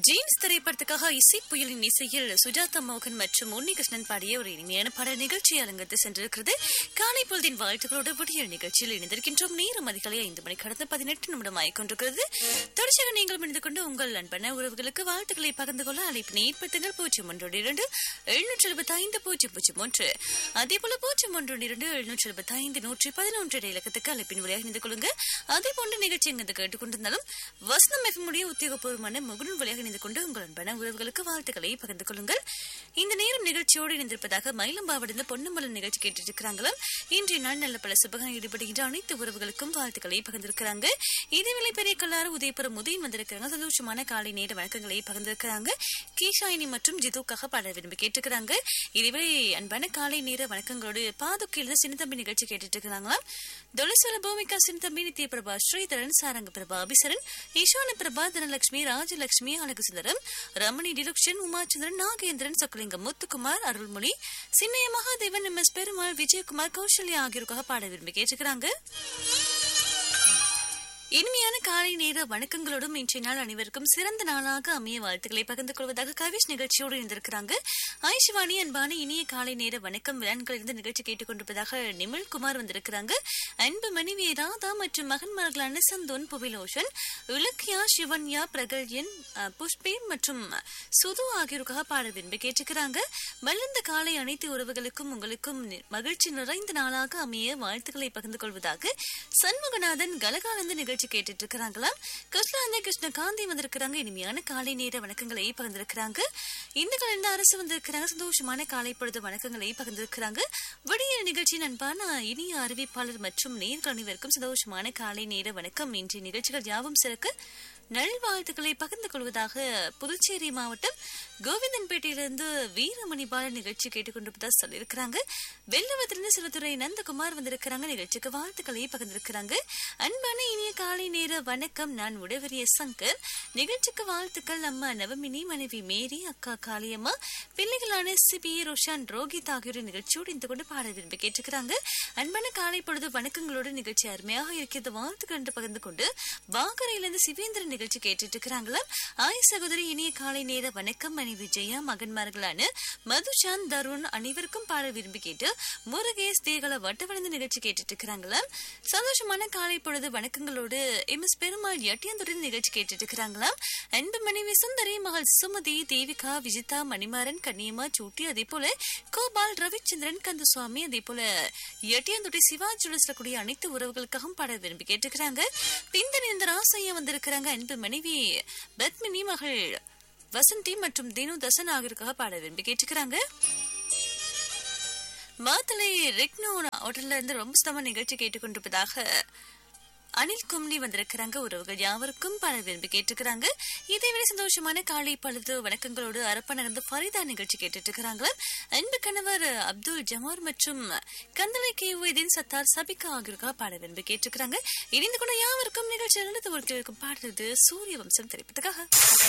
jeans திரைப்படத்துக்காக இசை புயலின் இசையில் சுஜாதா மோகன் மற்றும் உன்னிகிருஷ்ணன் பாடிய ஒரு இனிமையான பாடல் நிகழ்ச்சி அலங்கத்து சென்றிருக்கிறது காலை பொழுதின் வாழ்த்துக்களோடு விடியல் நிகழ்ச்சியில் இணைந்திருக்கின்றோம் நேரம் அதிகாலை ஐந்து மணி கடந்த பதினெட்டு நிமிடம் ஆகிக்கொண்டிருக்கிறது தொடர்ச்சியாக நீங்கள் இணைந்து கொண்டு உங்கள் அன்பான உறவுகளுக்கு வாழ்த்துக்களை பகிர்ந்து கொள்ள அழைப்பினை ஏற்படுத்துங்கள் பூஜ்ஜியம் ஒன்றோடு இரண்டு எழுநூற்றி எழுபத்தி ஐந்து பூஜ்ஜியம் பூஜ்ஜியம் ஒன்று அதே போல பூஜ்ஜியம் ஒன்றோடு இரண்டு எழுநூற்றி எழுபத்தி ஐந்து நூற்றி பதினொன்று இலக்கத்துக்கு அழைப்பின் வழியாக இணைந்து கொள்ளுங்க அதே போன்ற நிகழ்ச்சி எங்கு கேட்டுக்கொண்டிருந்தாலும் வசனம் எஃப்எம்முடைய உத்தியோகபூர்வமான முகநூல் வழியாக இணைந்து கொண்டு உங்கள் அன்பான உறவுகளுக்கு வாழ்த்துக்களை பகிர்ந்து கொள்ளுங்கள் இந்த நேரம் நிகழ்ச்சியோடு இணைந்திருப்பதாக மயிலம்பாவிலிருந்து பொன்னம்பலம் நிகழ்ச்சி கேட்டுட்டு இருக்கிறாங்களாம் இன்றைய நாள் நல்ல பல சுபகம் ஈடுபடுகின்ற அனைத்து உறவுகளுக்கும் வாழ்த்துக்களை பகிர்ந்திருக்கிறாங்க இதேவேளை பெரிய கல்லாறு உதயபுரம் உதயம் வந்திருக்கிறாங்க சந்தோஷமான காலை நேர வணக்கங்களை பகிர்ந்திருக்கிறாங்க கீஷாயினி மற்றும் ஜிதுக்காக பாட விரும்பி கேட்டுக்கிறாங்க இதுவரை அன்பான காலை நேர வணக்கங்களோடு பாதுக்கையில் சின்னத்தம்பி நிகழ்ச்சி கேட்டுட்டு இருக்கிறாங்களாம் தொலைசோல பூமிகா சின்னத்தம்பி நித்ய பிரபா ஸ்ரீதரன் சாரங்க பிரபா அபிசரன் ஈசான பிரபா தனலட்சுமி ராஜலட்சுமி அழகு சுந்தரம் ரமணி டிலுக்ஷன் உமாச்சந்திரன் நாகேந்திரன் சொக்கலிங்கம் முத்துக்குமார் அருள்மொழி சின்னைய மகாதேவன் எம் எஸ் பெருமாள் விஜயகுமார் கௌசல்யா ஆகியோருக்காக பாட விரும்பி கேட்டுக்கிறாங்க இனிமையான காலை நேர வணக்கங்களோடும் இன்றைய நாள் அனைவருக்கும் சிறந்த நாளாக அமைய வாழ்த்துக்களை பகிர்ந்து கொள்வதாக கவிஷ் நிகழ்ச்சியோடு இருந்திருக்கிறாங்க ஆயிஷவாணி அன்பான இனிய காலை நேர வணக்கம் விழான்கள் இருந்து நிகழ்ச்சி கேட்டுக்கொண்டிருப்பதாக நிமிழ் குமார் வந்திருக்கிறாங்க அன்பு மனைவி ராதா மற்றும் மகன்மார்களான சந்தோன் புவிலோஷன் இலக்கியா சிவன்யா பிரகல்யன் அஹ், புஷ்பே மற்றும் சுது ஆகியோருக்காக பாட விரும்பி கேட்டுக்கிறாங்க மலர்ந்த காலை அனைத்து உறவுகளுக்கும் உங்களுக்கும் நி- மகிழ்ச்சி நிறைந்த நாளாக அமைய வாழ்த்துக்களை பகிர்ந்து கொள்வதாக சண்முகநாதன் கலகானந்த நிகழ்ச்சி கேட்டுட்டு இருக்கிறாங்களாம் கிருஷ்ணாந்த கிருஷ்ணகாந்தி வந்திருக்கிறாங்க இனிமையான காலை நேர வணக்கங்களை பகிர்ந்திருக்கிறாங்க இந்த கலந்த அரசு வந்திருக்கிறாங்க சந்தோஷமான காலை பொழுது வணக்கங்களை பகிர்ந்திருக்கிறாங்க விடிய நிகழ்ச்சியின் அன்பான இனிய அறிவிப்பாளர் மற்றும் நேர்கள் அனைவருக்கும் சந்தோஷமான காலை நேர வணக்கம் இன்றைய நிகழ்ச்சிகள் யாவும் சிறக்க நல்வாழ்த்துக்களை பகிர்ந்து கொள்வதாக புதுச்சேரி மாவட்டம் கோவிந்தன்பேட்டையிலிருந்து வீரமணி பால நிகழ்ச்சி கேட்டுக்கொண்டிருப்பதா சொல்லியிருக்கிறாங்க வெள்ளவத்திலிருந்து சிவத்துறை நந்தகுமார் வந்திருக்கிறாங்க நிகழ்ச்சிக்கு வாழ்த்துக்களை பகிர்ந்திருக்கிறாங்க அன்பான இனிய காலை நேர வணக்கம் நான் உடவரிய சங்கர் நிகழ்ச்சிக்கு வாழ்த்துக்கள் அம்மா நவமினி மனைவி மேரி அக்கா காளியம்மா பிள்ளைகளான சிபி ரோஷான் ரோஹித் ஆகியோர் நிகழ்ச்சியோடு இந்த கொண்டு பாட விரும்பி கேட்டுக்கிறாங்க அன்பான காலை பொழுது வணக்கங்களோடு நிகழ்ச்சி அருமையாக இருக்கிறது வாழ்த்துக்கள் என்று பகிர்ந்து கொண்டு வாகரையிலிருந்து சிவேந்திரன் நிகழ்ச்சி கேட்டுட்டு இருக்கிறாங்களா ஆய் சகோதரி இனிய காலை நேர வணக்கம் மனைவி ஜெயா மகன்மார்களான மதுஷாந்த் தருண் அனைவருக்கும் பாட விரும்பி கேட்டு முருகேஷ் தேகல வட்டவளைந்த நிகழ்ச்சி கேட்டுட்டு இருக்கிறாங்களா சந்தோஷமான காலை பொழுது வணக்கங்களோடு எம் எஸ் பெருமாள் எட்டியந்துடன் நிகழ்ச்சி கேட்டுட்டு இருக்கிறாங்களா அன்பு மனைவி சுந்தரி மகள் சுமதி தேவிகா விஜிதா மணிமாறன் கன்னியம்மா சூட்டி அதே போல கோபால் ரவிச்சந்திரன் கந்தசுவாமி அதே போல எட்டியந்துடி சிவாஜி கூடிய அனைத்து உறவுகளுக்காகவும் பாட விரும்பி கேட்டுக்கிறாங்க பிந்தன் இந்த ராசையா வந்திருக்கிறாங்க அன்பு மனைவி பத்மினி மகள் வசந்தி மற்றும் தினு தசன் ஆகியோருக்காக பாட விரும்பி கேட்டுக்கிறாங்க மாத்தலை ரெக்னோ ஹோட்டல்ல இருந்து ரொம்ப சுத்தமா நிகழ்ச்சி கேட்டுக்கொண்டிருப்பதாக அனில் கும்னி வந்திருக்கிறாங்க உறவுகள் யாவருக்கும் பல விரும்பி கேட்டுக்கிறாங்க இதை விட சந்தோஷமான காலை பழுது வணக்கங்களோடு அரப்ப நடந்த ஃபரிதா நிகழ்ச்சி கேட்டுட்டு இருக்கிறாங்க அன்பு கணவர் அப்துல் ஜமார் மற்றும் கந்தலை கேவுதீன் சத்தார் சபிகா ஆகியோருக்காக பாட விரும்பி கேட்டுக்கிறாங்க இணைந்து கொண்ட யாவருக்கும் நிகழ்ச்சி நடந்து பாடுறது சூரிய வம்சம் திரைப்பதுக்காக